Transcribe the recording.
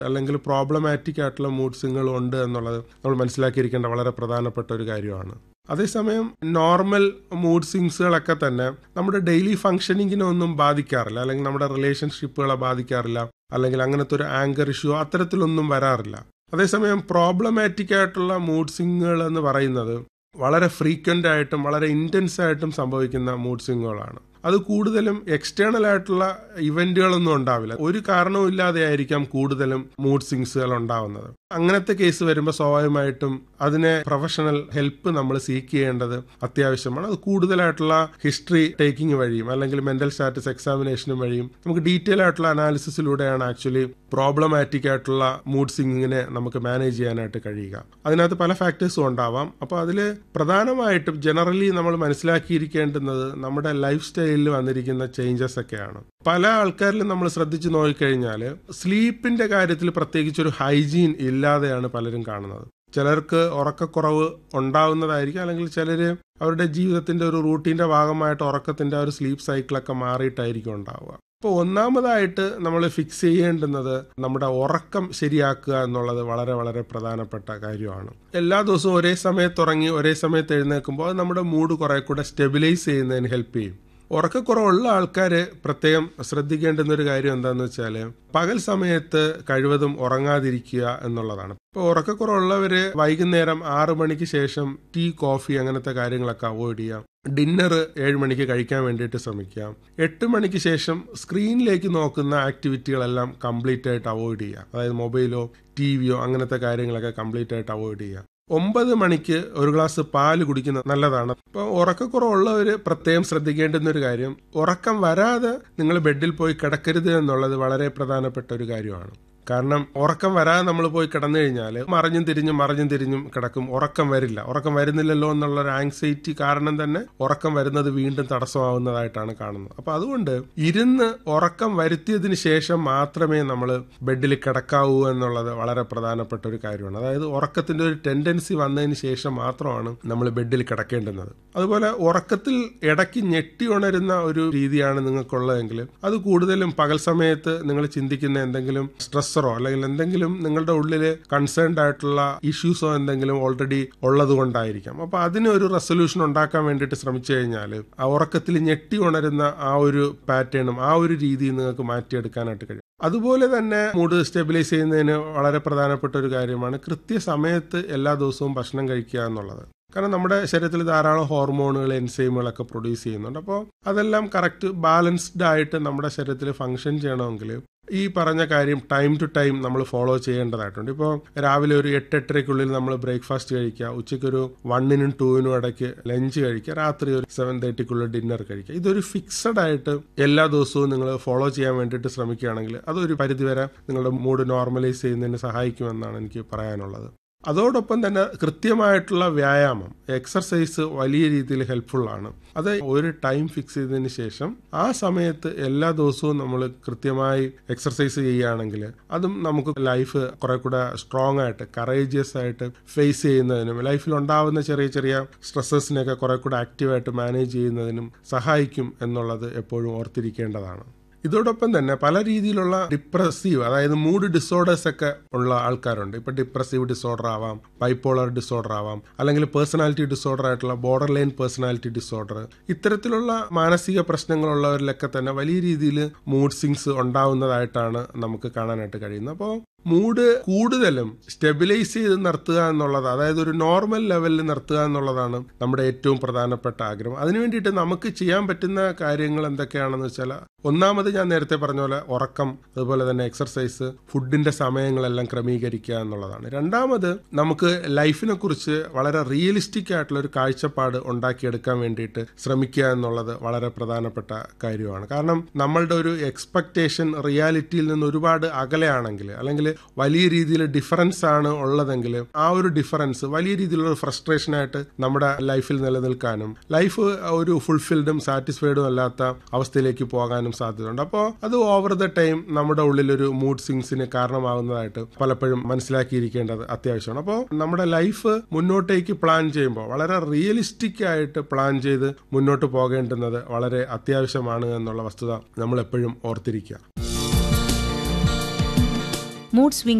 അല്ലെങ്കിൽ പ്രോബ്ലമാറ്റിക് ആയിട്ടുള്ള മൂഡ് സ്വിങ്ങുകൾ ഉണ്ട് എന്നുള്ളത് നമ്മൾ മനസ്സിലാക്കിയിരിക്കേണ്ട വളരെ പ്രധാനപ്പെട്ട ഒരു കാര്യമാണ് അതേസമയം നോർമൽ മൂഡ് സ്വിങ്സുകളൊക്കെ തന്നെ നമ്മുടെ ഡെയിലി ഫങ്ഷനിങ്ങിനൊന്നും ബാധിക്കാറില്ല അല്ലെങ്കിൽ നമ്മുടെ റിലേഷൻഷിപ്പുകളെ ബാധിക്കാറില്ല അല്ലെങ്കിൽ അങ്ങനത്തെ ഒരു ആങ്കർ ഇഷ്യൂ അത്തരത്തിലൊന്നും വരാറില്ല അതേസമയം പ്രോബ്ലമാറ്റിക് ആയിട്ടുള്ള മൂഡ് സ്വിങ്ങുകൾ എന്ന് പറയുന്നത് വളരെ ഫ്രീക്വന്റ് ആയിട്ടും വളരെ ഇന്റൻസ് ആയിട്ടും സംഭവിക്കുന്ന മൂഡ് സ്വിങ്ങുകളാണ് അത് കൂടുതലും എക്സ്റ്റേണൽ ആയിട്ടുള്ള ഇവന്റുകളൊന്നും ഉണ്ടാവില്ല ഒരു കാരണവും ഇല്ലാതെ ആയിരിക്കാം കൂടുതലും മൂഡ് സ്വിങ്സുകൾ ഉണ്ടാവുന്നത് അങ്ങനത്തെ കേസ് വരുമ്പോൾ സ്വാഭാവികമായിട്ടും അതിനെ പ്രൊഫഷണൽ ഹെൽപ്പ് നമ്മൾ സീക്ക് ചെയ്യേണ്ടത് അത്യാവശ്യമാണ് അത് കൂടുതലായിട്ടുള്ള ഹിസ്റ്ററി ടേക്കിംഗ് വഴിയും അല്ലെങ്കിൽ മെന്റൽ സ്റ്റാറ്റസ് എക്സാമിനേഷനും വഴിയും നമുക്ക് ഡീറ്റെയിൽ ആയിട്ടുള്ള അനാലിസിസിലൂടെയാണ് ആക്ച്വലി പ്രോബ്ലമാറ്റിക് ആയിട്ടുള്ള മൂഡ് സ്വിങ്ങിനെ നമുക്ക് മാനേജ് ചെയ്യാനായിട്ട് കഴിയുക അതിനകത്ത് പല ഫാക്ടേഴ്സും ഉണ്ടാവാം അപ്പോൾ അതിൽ പ്രധാനമായിട്ടും ജനറലി നമ്മൾ മനസ്സിലാക്കിയിരിക്കേണ്ടുന്നത് നമ്മുടെ ലൈഫ് സ്റ്റൈലിൽ വന്നിരിക്കുന്ന ചേഞ്ചസ് ഒക്കെയാണ് പല ആൾക്കാരിലും നമ്മൾ ശ്രദ്ധിച്ചു നോക്കിക്കഴിഞ്ഞാൽ സ്ലീപ്പിന്റെ കാര്യത്തിൽ പ്രത്യേകിച്ച് ഒരു ഹൈജീൻ ഇല്ലാതെയാണ് പലരും കാണുന്നത് ചിലർക്ക് ഉറക്കക്കുറവ് ഉണ്ടാവുന്നതായിരിക്കും അല്ലെങ്കിൽ ചിലർ അവരുടെ ജീവിതത്തിന്റെ ഒരു റൂട്ടീന്റെ ഭാഗമായിട്ട് ഉറക്കത്തിന്റെ ഒരു സ്ലീപ്പ് സൈക്കിളൊക്കെ മാറിയിട്ടായിരിക്കും ഉണ്ടാവുക അപ്പോൾ ഒന്നാമതായിട്ട് നമ്മൾ ഫിക്സ് ചെയ്യേണ്ടുന്നത് നമ്മുടെ ഉറക്കം ശരിയാക്കുക എന്നുള്ളത് വളരെ വളരെ പ്രധാനപ്പെട്ട കാര്യമാണ് എല്ലാ ദിവസവും ഒരേ സമയത്ത് ഉറങ്ങി ഒരേ സമയത്ത് എഴുന്നേൽക്കുമ്പോൾ അത് നമ്മുടെ മൂഡ് കുറെ കൂടെ സ്റ്റെബിലൈസ് ചെയ്യുന്നതിന് ഹെൽപ്പ് ചെയ്യും ഉറക്കക്കുറവുള്ള ആൾക്കാർ പ്രത്യേകം ശ്രദ്ധിക്കേണ്ടുന്ന ഒരു കാര്യം എന്താണെന്ന് വെച്ചാൽ പകൽ സമയത്ത് കഴിവതും ഉറങ്ങാതിരിക്കുക എന്നുള്ളതാണ് ഇപ്പോൾ ഉറക്കക്കുറവുള്ളവർ വൈകുന്നേരം ആറു മണിക്ക് ശേഷം ടീ കോഫി അങ്ങനത്തെ കാര്യങ്ങളൊക്കെ അവോയ്ഡ് ചെയ്യാം ഡിന്നർ ഏഴ് മണിക്ക് കഴിക്കാൻ വേണ്ടിയിട്ട് ശ്രമിക്കാം എട്ട് മണിക്ക് ശേഷം സ്ക്രീനിലേക്ക് നോക്കുന്ന ആക്ടിവിറ്റികളെല്ലാം കംപ്ലീറ്റ് ആയിട്ട് അവോയ്ഡ് ചെയ്യുക അതായത് മൊബൈലോ ടി വിയോ അങ്ങനത്തെ കാര്യങ്ങളൊക്കെ കംപ്ലീറ്റ് ആയിട്ട് അവോയ്ഡ് ചെയ്യുക ഒമ്പത് മണിക്ക് ഒരു ഗ്ലാസ് പാല് കുടിക്കുന്നത് നല്ലതാണ് ഇപ്പോൾ ഉറക്കക്കുറവുള്ളവർ പ്രത്യേകം ശ്രദ്ധിക്കേണ്ടുന്ന ഒരു കാര്യം ഉറക്കം വരാതെ നിങ്ങൾ ബെഡിൽ പോയി കിടക്കരുത് എന്നുള്ളത് വളരെ പ്രധാനപ്പെട്ട ഒരു കാര്യമാണ് കാരണം ഉറക്കം വരാതെ നമ്മൾ പോയി കിടന്നു കഴിഞ്ഞാൽ മറിഞ്ഞും തിരിഞ്ഞും മറിഞ്ഞും തിരിഞ്ഞും കിടക്കും ഉറക്കം വരില്ല ഉറക്കം വരുന്നില്ലല്ലോ എന്നുള്ള ഒരു ആങ്സൈറ്റി കാരണം തന്നെ ഉറക്കം വരുന്നത് വീണ്ടും തടസ്സമാവുന്നതായിട്ടാണ് കാണുന്നത് അപ്പൊ അതുകൊണ്ട് ഇരുന്ന് ഉറക്കം വരുത്തിയതിന് ശേഷം മാത്രമേ നമ്മൾ ബെഡിൽ കിടക്കാവൂ എന്നുള്ളത് വളരെ പ്രധാനപ്പെട്ട ഒരു കാര്യമാണ് അതായത് ഉറക്കത്തിന്റെ ഒരു ടെൻഡൻസി വന്നതിന് ശേഷം മാത്രമാണ് നമ്മൾ ബെഡിൽ കിടക്കേണ്ടുന്നത് അതുപോലെ ഉറക്കത്തിൽ ഇടയ്ക്ക് ഞെട്ടി ഉണരുന്ന ഒരു രീതിയാണ് നിങ്ങൾക്കുള്ളതെങ്കിൽ അത് കൂടുതലും പകൽ സമയത്ത് നിങ്ങൾ ചിന്തിക്കുന്ന എന്തെങ്കിലും സ്ട്രെസ്സറോ അല്ലെങ്കിൽ എന്തെങ്കിലും നിങ്ങളുടെ ഉള്ളിൽ കൺസേൺഡ് ആയിട്ടുള്ള ഇഷ്യൂസോ എന്തെങ്കിലും ഓൾറെഡി ഉള്ളത് കൊണ്ടായിരിക്കാം അപ്പൊ അതിന് ഒരു റെസൊല്യൂഷൻ ഉണ്ടാക്കാൻ വേണ്ടിയിട്ട് ശ്രമിച്ചു കഴിഞ്ഞാൽ ആ ഉറക്കത്തിൽ ഞെട്ടി ഉണരുന്ന ആ ഒരു പാറ്റേണും ആ ഒരു രീതിയും നിങ്ങൾക്ക് മാറ്റിയെടുക്കാനായിട്ട് കഴിയും അതുപോലെ തന്നെ മൂഡ് സ്റ്റെബിലൈസ് ചെയ്യുന്നതിന് വളരെ പ്രധാനപ്പെട്ട ഒരു കാര്യമാണ് കൃത്യസമയത്ത് എല്ലാ ദിവസവും ഭക്ഷണം കഴിക്കുക എന്നുള്ളത് കാരണം നമ്മുടെ ശരീരത്തിൽ ധാരാളം ഹോർമോണുകൾ എൻസൈമുകളൊക്കെ പ്രൊഡ്യൂസ് ചെയ്യുന്നുണ്ട് അപ്പോൾ അതെല്ലാം കറക്റ്റ് ബാലൻസ്ഡ് ആയിട്ട് നമ്മുടെ ശരീരത്തിൽ ഫങ്ഷൻ ചെയ്യണമെങ്കിൽ ഈ പറഞ്ഞ കാര്യം ടൈം ടു ടൈം നമ്മൾ ഫോളോ ചെയ്യേണ്ടതായിട്ടുണ്ട് ഇപ്പോൾ രാവിലെ ഒരു എട്ട് എട്ടരയ്ക്കുള്ളിൽ നമ്മൾ ബ്രേക്ക്ഫാസ്റ്റ് കഴിക്കുക ഉച്ചയ്ക്ക് ഒരു വണ്ണിനും ടൂവിനും ഇടയ്ക്ക് ലഞ്ച് കഴിക്കുക രാത്രി ഒരു സെവൻ തേർട്ടിക്കുള്ളിൽ ഡിന്നർ കഴിക്കുക ഇതൊരു ഫിക്സഡ് ആയിട്ട് എല്ലാ ദിവസവും നിങ്ങൾ ഫോളോ ചെയ്യാൻ വേണ്ടിയിട്ട് ശ്രമിക്കുകയാണെങ്കിൽ അതൊരു പരിധിവരെ നിങ്ങളുടെ മൂഡ് നോർമലൈസ് ചെയ്യുന്നതിന് സഹായിക്കുമെന്നാണ് എനിക്ക് പറയാനുള്ളത് അതോടൊപ്പം തന്നെ കൃത്യമായിട്ടുള്ള വ്യായാമം എക്സർസൈസ് വലിയ രീതിയിൽ ഹെൽപ്ഫുൾ ആണ് അത് ഒരു ടൈം ഫിക്സ് ചെയ്തതിന് ശേഷം ആ സമയത്ത് എല്ലാ ദിവസവും നമ്മൾ കൃത്യമായി എക്സർസൈസ് ചെയ്യുകയാണെങ്കിൽ അതും നമുക്ക് ലൈഫ് കുറെ കൂടെ സ്ട്രോങ് ആയിട്ട് കറേജിയസ് ആയിട്ട് ഫേസ് ചെയ്യുന്നതിനും ലൈഫിൽ ഉണ്ടാവുന്ന ചെറിയ ചെറിയ സ്ട്രെസ്സസിനെയൊക്കെ കുറെ കൂടെ ആക്റ്റീവായിട്ട് മാനേജ് ചെയ്യുന്നതിനും സഹായിക്കും എന്നുള്ളത് എപ്പോഴും ഓർത്തിരിക്കേണ്ടതാണ് ഇതോടൊപ്പം തന്നെ പല രീതിയിലുള്ള ഡിപ്രസീവ് അതായത് മൂഡ് ഡിസോർഡേഴ്സ് ഒക്കെ ഉള്ള ആൾക്കാരുണ്ട് ഇപ്പൊ ഡിപ്രസീവ് ഡിസോർഡർ ആവാം ബൈപ്പോളർ ഡിസോർഡർ ആവാം അല്ലെങ്കിൽ പേഴ്സണാലിറ്റി ഡിസോർഡർ ആയിട്ടുള്ള ബോർഡർ ലൈൻ പേഴ്സണാലിറ്റി ഡിസോർഡർ ഇത്തരത്തിലുള്ള മാനസിക പ്രശ്നങ്ങളുള്ളവരിലൊക്കെ തന്നെ വലിയ രീതിയിൽ മൂഡ് സിങ്സ് ഉണ്ടാവുന്നതായിട്ടാണ് നമുക്ക് കാണാനായിട്ട് കഴിയുന്നത് അപ്പോൾ മൂഡ് കൂടുതലും സ്റ്റെബിലൈസ് ചെയ്ത് നിർത്തുക എന്നുള്ളത് അതായത് ഒരു നോർമൽ ലെവലിൽ നിർത്തുക എന്നുള്ളതാണ് നമ്മുടെ ഏറ്റവും പ്രധാനപ്പെട്ട ആഗ്രഹം അതിനു വേണ്ടിയിട്ട് നമുക്ക് ചെയ്യാൻ പറ്റുന്ന കാര്യങ്ങൾ എന്തൊക്കെയാണെന്ന് വെച്ചാൽ ഒന്നാമത് ഞാൻ നേരത്തെ പറഞ്ഞ പോലെ ഉറക്കം അതുപോലെ തന്നെ എക്സർസൈസ് ഫുഡിന്റെ സമയങ്ങളെല്ലാം ക്രമീകരിക്കുക എന്നുള്ളതാണ് രണ്ടാമത് നമുക്ക് ലൈഫിനെ കുറിച്ച് വളരെ റിയലിസ്റ്റിക് ആയിട്ടുള്ള ഒരു കാഴ്ചപ്പാട് ഉണ്ടാക്കിയെടുക്കാൻ വേണ്ടിയിട്ട് ശ്രമിക്കുക എന്നുള്ളത് വളരെ പ്രധാനപ്പെട്ട കാര്യമാണ് കാരണം നമ്മളുടെ ഒരു എക്സ്പെക്ടേഷൻ റിയാലിറ്റിയിൽ നിന്ന് ഒരുപാട് അകലെയാണെങ്കിൽ അല്ലെങ്കിൽ വലിയ രീതിയിൽ ഡിഫറൻസ് ആണ് ഉള്ളതെങ്കിൽ ആ ഒരു ഡിഫറൻസ് വലിയ രീതിയിലുള്ള ഫ്രസ്ട്രേഷൻ ആയിട്ട് നമ്മുടെ ലൈഫിൽ നിലനിൽക്കാനും ലൈഫ് ഒരു ഫുൾഫിൽഡും സാറ്റിസ്ഫൈഡും അല്ലാത്ത അവസ്ഥയിലേക്ക് പോകാനും സാധ്യതയുണ്ട് അപ്പോൾ അത് ഓവർ ദ ടൈം നമ്മുടെ ഉള്ളിലൊരു മൂഡ് സിങ്സിന് കാരണമാകുന്നതായിട്ട് പലപ്പോഴും മനസ്സിലാക്കിയിരിക്കേണ്ടത് അത്യാവശ്യമാണ് അപ്പോൾ നമ്മുടെ ലൈഫ് മുന്നോട്ടേക്ക് പ്ലാൻ ചെയ്യുമ്പോൾ വളരെ റിയലിസ്റ്റിക് ആയിട്ട് പ്ലാൻ ചെയ്ത് മുന്നോട്ട് പോകേണ്ടുന്നത് വളരെ അത്യാവശ്യമാണ് എന്നുള്ള വസ്തുത നമ്മൾ എപ്പോഴും ഓർത്തിരിക്കുക മൂഡ് സ്വിംഗ്